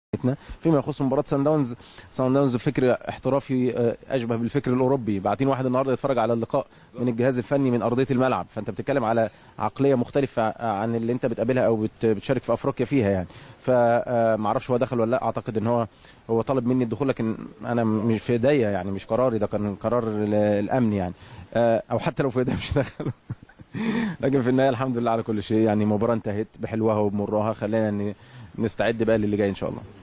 فيما يخص مباراه سان داونز سان داونز فكر احترافي آه، اشبه بالفكر الاوروبي باعتين واحد النهارده يتفرج على اللقاء من الجهاز الفني من ارضيه الملعب فانت بتتكلم على عقليه مختلفه عن اللي انت بتقابلها او بت- بتشارك في افريقيا فيها يعني فما اعرفش هو دخل ولا لا اعتقد ان هو هو طلب مني الدخول لكن انا مش في ايديا يعني مش قراري ده كان قرار ال- الامن يعني آه، او حتى لو في ايديا مش دخل لكن في النهايه الحمد لله على كل شيء يعني مباراه انتهت بحلوها وبمرها خلينا ن- نستعد بقى للي جاي ان شاء الله